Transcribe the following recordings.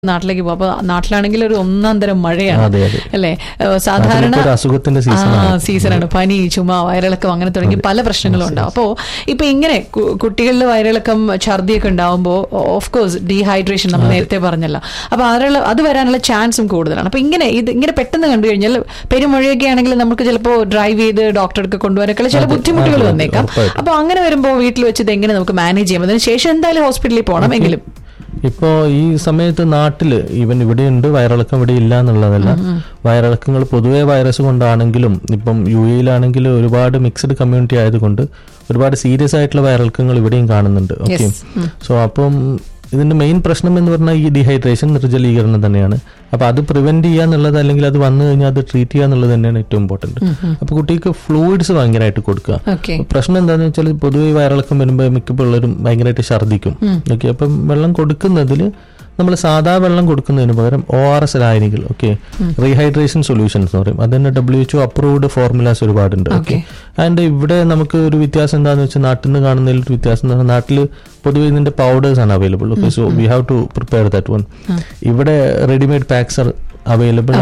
നാട്ടിലേക്ക് പോകും അപ്പൊ നാട്ടിലാണെങ്കിൽ ഒരു ഒന്നാം തരം മഴയാണ് അതെ, അതെ. അല്ലേ ഏഹ് സാധാരണ നാട്ടിലിപ്പോ ഒരു അസുഖത്തിന്റെ season ആണ്. സീസണാണ് പനി ചുമ വയറിളക്കം അങ്ങനെ തുടങ്ങി പല പ്രശ്നങ്ങളും ഉണ്ടാവും അപ്പോൾ ഇപ്പൊ ഇങ്ങനെ കു- കുട്ടികളിൽ വയറിളക്കം ഛർദിയൊക്കെ ഉണ്ടാവുമ്പോൾ ഓഫ് കോഴ്സ് ഡീഹൈഡ്രേഷൻ നമ്മൾ നേരത്തെ പറഞ്ഞല്ലോ അപ്പൊ അതിനുള്ള അത് വരാനുള്ള ചാൻസും കൂടുതലാണ് അപ്പൊ ഇങ്ങനെ ഇത് ഇങ്ങനെ പെട്ടെന്ന് കണ്ടു കഴിഞ്ഞാൽ പെരുമഴയൊക്കെ ആണെങ്കിൽ നമുക്ക് ചിലപ്പോൾ ഡ്രൈവ് ചെയ്ത് ഡോക്ടർക്ക് കൊണ്ടുവരാനൊക്കെ ചില അതെ, ബുദ്ധിമുട്ടുകൾ അതെ, അതെ, വന്നേക്കാം ഉറപ്പായിട്ടും. അപ്പൊ അങ്ങനെ വരുമ്പോൾ വീട്ടിൽ വെച്ച് ഇത് എങ്ങനെ നമുക്ക് മാനേജ് ചെയ്യാം അതിന് ശേഷം എന്തായാലും ഹോസ്പിറ്റലിൽ പോകണം എങ്കിലും ഇപ്പോ ഈ സമയത്ത് നാട്ടില് ഈവൻ ഇവിടെ ഉണ്ട് വയറിളക്കം ഇവിടെ ഇല്ല എന്നുള്ളതല്ല വയറിളക്കങ്ങൾ പൊതുവെ വൈറസ് കൊണ്ടാണെങ്കിലും ഇപ്പം യു എയിലാണെങ്കിൽ ഒരുപാട് മിക്സ്ഡ് കമ്മ്യൂണിറ്റി ആയതുകൊണ്ട് ഒരുപാട് സീരിയസ് ആയിട്ടുള്ള വയറിളക്കങ്ങൾ ഇവിടെയും കാണുന്നുണ്ട് ഓക്കെ Yes. ഉം. സോ അപ്പം ഇതിന്റെ മെയിൻ പ്രശ്നം എന്ന് പറഞ്ഞാൽ ഈ ഡീഹൈഡ്രേഷൻ നിർജ്ജലീകരണം തന്നെയാണ് അപ്പൊ അത് പ്രിവെന്റ് ചെയ്യുക എന്നുള്ളത് അല്ലെങ്കിൽ അത് വന്നു കഴിഞ്ഞാൽ അത് ട്രീറ്റ് ചെയ്യുക എന്നുള്ളത് തന്നെയാണ് ഏറ്റവും ഇമ്പോർട്ടന്റ് അപ്പൊ കുട്ടിക്ക് ഫ്ലൂയിഡ്സ് ഭയങ്കരമായിട്ട് കൊടുക്കുക ഓക്കെ പ്രശ്നം എന്താണെന്ന് വെച്ചാൽ പൊതുവെ വയറിളക്കം വരുമ്പോൾ മിക്ക പിള്ളേരും ഭയങ്കരമായിട്ട് ഛർദ്ദിക്കും ഓക്കെ അപ്പം വെള്ളം കൊടുക്കുന്നതിൽ നമ്മൾ സാധാ വെള്ളം കൊടുക്കുന്നതിന് പകരം ഒ ആർ എസ് ലായനികൾ ഓക്കെ റീഹൈഡ്രേഷൻ സൊല്യൂഷൻസ് എന്ന് പറയും അത് തന്നെ ഡബ്ല്യു എച്ച് അപ്രൂവ്ഡ് ഫോർമുലാസ് ഒരുപാടുണ്ട് ഓക്കെ ആൻഡ് ഇവിടെ നമുക്ക് ഒരു വ്യത്യാസം എന്താണെന്ന് വെച്ചാൽ നാട്ടിൽ നിന്ന് കാണുന്നതിൽ ഒരു വ്യത്യാസം എന്ന് പറഞ്ഞാൽ നാട്ടിൽ പൊതുവെ ഇതിന്റെ പൗഡേഴ്സ് ആണ് available okay so we have to prepare that one ഇവിടെ readymade packs are available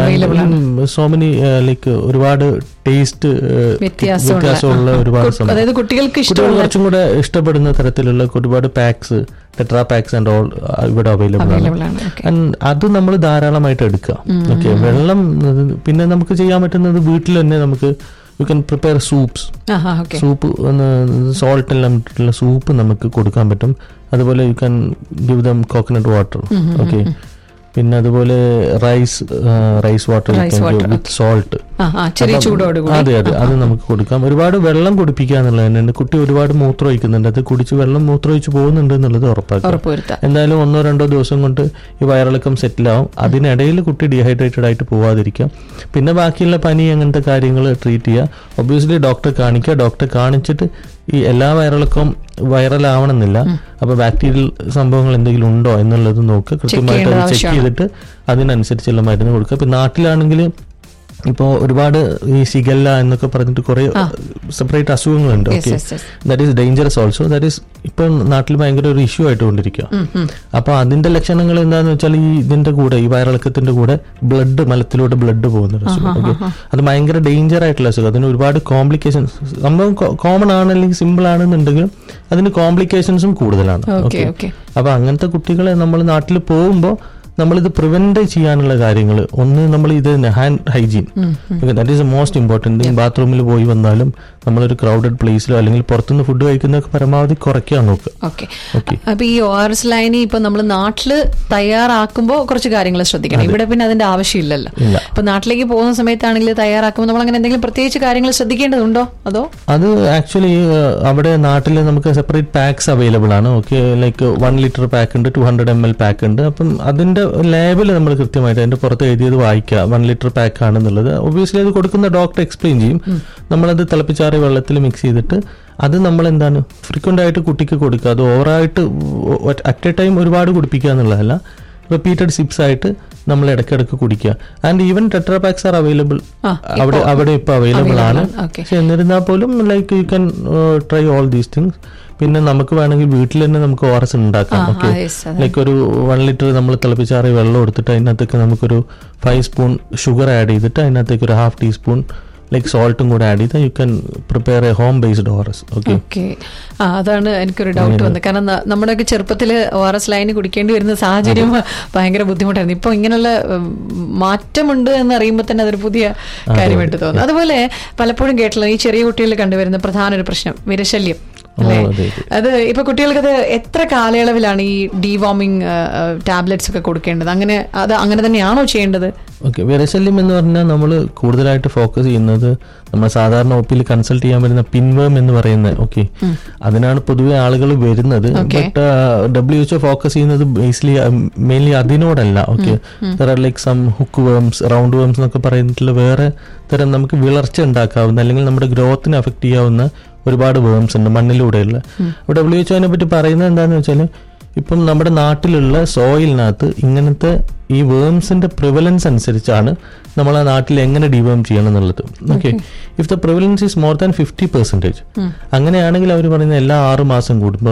so many like ഒരുപാട് ടേസ്റ്റ് വ്യത്യാസമുള്ള, വ്യത്യാസമുള്ള ഒരുപാട് കു- സംഭവം. അതായത് കുട്ടികൾക്ക് കുട്ടികൾ ഇഷ്ടമുള്ള കുറച്ചും കൂടെ ഇഷ്ടപ്പെടുന്ന തരത്തിലുള്ള ഒരുപാട് packs tetra packs and all ഇവിടെ അവൈലബിൾ ആണ് അവൈലബിൾ ആണ് ഓക്കെ And അത് നമ്മൾ ധാരാളമായിട്ട് എടുക്കുക ഓക്കെ വെള്ളം അത് പിന്നെ നമുക്ക് ചെയ്യാൻ പറ്റുന്നത് വീട്ടിൽ തന്നെ നമുക്ക് യു ക്യാൻ പ്രിപ്പയർ സൂപ്സ് ആഹാ ഓക്കെ സൂപ്പ് സോൾട്ട് എല്ലാം ഇട്ടിട്ടുള്ള സൂപ്പ് നമുക്ക് കൊടുക്കാൻ പറ്റും അതുപോലെ you can give them coconut water okay പിന്നെ അതുപോലെ rice rice water Rice water, with salt ആ ആ ചെറിയ ചൂടോടുകൂടി അതെ അതെ അത് നമുക്ക് കൊടുക്കാം ഒരുപാട് വെള്ളം കുടിപ്പിക്കുക എന്നുള്ളത് തന്നെയാണ് കുട്ടി ഒരുപാട് മൂത്രം ഒഴിക്കുന്നുണ്ട് അത് കുടിച്ച് വെള്ളം മൂത്രം ഒഴിച്ച് പോകുന്നുണ്ട് എന്നുള്ളത് ഉറപ്പാക്കുക ഉറപ്പുവരുത്താം എന്തായാലും ഒന്നോ രണ്ടോ ദിവസം കൊണ്ട് ഈ വയറിളക്കം സെറ്റിൽ ആവും അതിനിടയിൽ കുട്ടി ഡീഹൈഡ്രേറ്റഡ് ആയിട്ട് പോവാതിരിക്കാം പിന്നെ ബാക്കിയുള്ള പനി അങ്ങനത്തെ കാര്യങ്ങൾ ട്രീറ്റ് ചെയ്യുക ഒബ്വിയസ്ലി ഡോക്ടറെ കാണിക്കുക ഡോക്ടറെ കാണിച്ചിട്ട് ഈ എല്ലാ വയറിളക്കവും വൈറൽ ആവണമെന്നില്ല അപ്പൊ ബാക്ടീരിയൽ സംഭവങ്ങൾ എന്തെങ്കിലും ഉണ്ടോ എന്നുള്ളത് നോക്കുക കൃത്യമായിട്ട് ചെയ്യേണ്ടത് അത് ചെക്ക് ആവശ്യമാണ്. ചെയ്തിട്ട് അതിനനുസരിച്ചുള്ള മരുന്ന് കൊടുക്കുക ഇപ്പൊ നാട്ടിലാണെങ്കിൽ ഇപ്പോൾ ഒരുപാട് ഈ ശിഗല്ല എന്നൊക്കെ പറഞ്ഞിട്ട് കുറെ സെപ്പറേറ്റ് അസുഖങ്ങളുണ്ട് Yes, okay yes, yes. That is dangerous also that is ഇപ്പൊ നാട്ടിൽ ഭയങ്കര ഒരു ഇഷ്യൂ ആയിട്ടുകൊണ്ടിരിക്കുക അപ്പൊ അതിന്റെ ലക്ഷണങ്ങൾ എന്താന്ന് വെച്ചാൽ ഈ ഇതിന്റെ കൂടെ ഈ വയറിളക്കത്തിന്റെ കൂടെ ബ്ലഡ് മലത്തിലൂടെ ബ്ലഡ് പോകുന്ന ഒരു അസുഖം ഓക്കെ അത് ഭയങ്കര ഡേഞ്ചർ ആയിട്ടുള്ള അസുഖം അതിന് ഒരുപാട് കോംപ്ലിക്കേഷൻസ് സംഭവം കോമൺ ആണ് അല്ലെങ്കിൽ സിമ്പിൾ ആണെന്നുണ്ടെങ്കിലും അതിന് കോംപ്ലിക്കേഷൻസും കൂടുതലാണ് ഓക്കെ ഓക്കെ ഓക്കെ അപ്പൊ അങ്ങനത്തെ കുട്ടികളെ നമ്മൾ നാട്ടിൽ പോകുമ്പോൾ നമ്മളിത് പ്രിവെന്റ് ചെയ്യാനുള്ള കാര്യങ്ങൾ ഒന്ന് നമ്മൾ ഇത് hand hygiene that is most important ബാത്റൂമിൽ പോയി വന്നാലും നമ്മളൊരു ക്രൗഡഡ് പ്ലേസിലോ അല്ലെങ്കിൽ പുറത്തുനിന്ന് ഫുഡ് കഴിക്കുന്നതൊക്കെ പരമാവധി കുറയ്ക്കാൻ നോക്കുക ഓക്കെ ഓക്കെ അപ്പൊ ഈ ഒ ആർ എസ് ലൈനി ഇപ്പൊ നമ്മൾ നാട്ടില് തയ്യാറാക്കുമ്പോൾ കുറച്ച് കാര്യങ്ങൾ ശ്രദ്ധിക്കണം ഇവിടെ പിന്നെ അതിന്റെ ആവശ്യമില്ലല്ലോ ഇല്ല. ഇപ്പൊ നാട്ടിലേക്ക് പോകുന്ന സമയത്താണെങ്കിൽ തയ്യാറാക്കുമ്പോൾ നമ്മൾ അങ്ങനെ എന്തെങ്കിലും പ്രത്യേകിച്ച് കാര്യങ്ങൾ ശ്രദ്ധിക്കേണ്ടതുണ്ടോ അതോ അത് ആക്ച്വലി അവിടെ നാട്ടിൽ നമുക്ക് സെപ്പറേറ്റ് പാക്സ് അവൈലബിൾ ആണ് okay like one litre pack ഉണ്ട് two hundred M L pack ഉണ്ട് അപ്പം അതിന്റെ ലേബൽ നമ്മൾ കൃത്യമായിട്ട് അതിന്റെ പുറത്ത് എഴുതിയത് വായിക്കുക വൺ ലിറ്റർ പാക്ക് ആണെന്നുള്ളത് ഒബ്വിയസ്ലി അത് കൊടുക്കുന്ന ഡോക്ടർ എക്സ്പ്ലെയിൻ ചെയ്യും നമ്മളത് തിളപ്പിച്ചാറിയ വെള്ളത്തിൽ മിക്സ് ചെയ്തിട്ട് അത് നമ്മൾ എന്താണ് ഫ്രീക്വന്റ് ആയിട്ട് കുട്ടിക്ക് കൊടുക്കുക അത് ഓവറായിട്ട് അറ്റ് എ ടൈം ഒരുപാട് കുടിപ്പിക്കുക എന്നുള്ളതല്ല റിപ്പീറ്റഡ് സിപ്സ് ആയിട്ട് നമ്മൾ ഇടയ്ക്കിടയ്ക്ക് കുടിക്കുക and even tetra packs are available ആ, അവിടെ അവിടെ ഇപ്പൊ അവൈലബിൾ ആണ് ഓക്കെ പക്ഷെ എന്നിരുന്നാൽ പോലും like you can try all these things പിന്നെ നമുക്ക് വേണമെങ്കിൽ വീട്ടിൽ തന്നെ നമുക്ക് ഓ ആർ എസ് ഉണ്ടാക്കാം ആ, ഓക്കെ ആ, yes, അതെ. ലൈക്ക് ഒരു വൺ ലിറ്റർ നമ്മൾ തിളപ്പിച്ചാറിയ വെള്ളം എടുത്തിട്ട് അതിനകത്തേക്ക് നമുക്കൊരു ഫൈവ് സ്പൂൺ ഷുഗർ ആഡ് ചെയ്തിട്ട് അതിനകത്തേക്ക് ഒരു ഹാഫ് ടീസ്പൂൺ ലൈക്ക് സോൾട്ടും കൂടെ ആഡ് ചെയ്താൽ you can prepare a home based O R S okay okay ആ അതാണ് എനിക്കൊരു ഡൗട്ട് വന്നത് കാരണം ന- നമ്മുടെയൊക്കെ ചെറുപ്പത്തിൽ ഒ ആർ എസ് ലൈന് കുടിക്കേണ്ടി വരുന്ന സാഹചര്യം ഭയങ്കര ബുദ്ധിമുട്ടായിരുന്നു ഇപ്പൊ ഇങ്ങനെയുള്ള ഉം, മാറ്റമുണ്ട് എന്ന് അറിയുമ്പോൾ തന്നെ അതൊരു പുതിയ കാര്യമായിട്ട് തോന്നുന്നു അതുപോലെ പലപ്പോഴും കേട്ടുള്ള ഈ ചെറിയ കുട്ടികളിൽ കണ്ടുവരുന്ന പ്രധാന ഒരു പ്രശ്നം വിരശല്യം അല്ലേ അതെ, അത് ഇപ്പൊ കുട്ടികൾക്ക് അത് എത്ര കാലയളവിലാണ് ഈ ഡീവാമിങ് ടാബ്ലറ്റ്സ് ഒക്കെ കൊടുക്കേണ്ടത് അങ്ങനെ അത് അങ്ങനെ തന്നെയാണോ ചെയ്യേണ്ടത് ഓക്കെ വിരശല്യം എന്ന് പറഞ്ഞാൽ നമ്മൾ കൂടുതലായിട്ട് ഫോക്കസ് ചെയ്യുന്നത് നമ്മൾ സാധാരണ ഒ പിയിൽ കൺസൾട്ട് ചെയ്യാൻ വരുന്ന പിൻവേം എന്ന് പറയുന്നത് ഓക്കെ അതിനാണ് പൊതുവെ ആളുകൾ വരുന്നത് Okay. But W H focus ചെയ്യുന്നത് ബേസിലി മെയിൻലി അതിനോടല്ല okay like some hookworms roundworms എന്നൊക്കെ പറയുന്നിട്ടുള്ള വേറെ തരം നമുക്ക് വിളർച്ച ഉണ്ടാക്കാവുന്ന അല്ലെങ്കിൽ നമ്മുടെ ഗ്രോത്തിനെ അഫക്ട് ചെയ്യാവുന്ന ഒരുപാട് വേംസ് ഉണ്ട് മണ്ണിലൂടെയുള്ള അപ്പോൾ ഡബ്ല്യു എച്ച് അതിനെ പറ്റി പറയുന്നത് എന്താണെന്ന് വെച്ചാൽ ഇപ്പം നമ്മുടെ നാട്ടിലുള്ള സോയിലിനകത്ത് ഇങ്ങനത്തെ ഈ വേംസിന്റെ പ്രിവലൻസ് അനുസരിച്ചാണ് നമ്മൾ ആ നാട്ടിൽ എങ്ങനെ ഡിവേം ചെയ്യണം എന്നുള്ളത് okay if the prevalence is more than fifty percentage അങ്ങനെയാണെങ്കിൽ അവർ പറയുന്ന എല്ലാ ആറ് മാസം കൂടുമ്പോൾ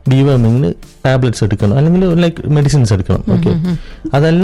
ഡിവേമിങ്ങിന് ടാബ്ലറ്റ്സ് എടുക്കണം അല്ലെങ്കിൽ ലൈക്ക് മെഡിസിൻസ് എടുക്കണം ഓക്കെ അതല്ല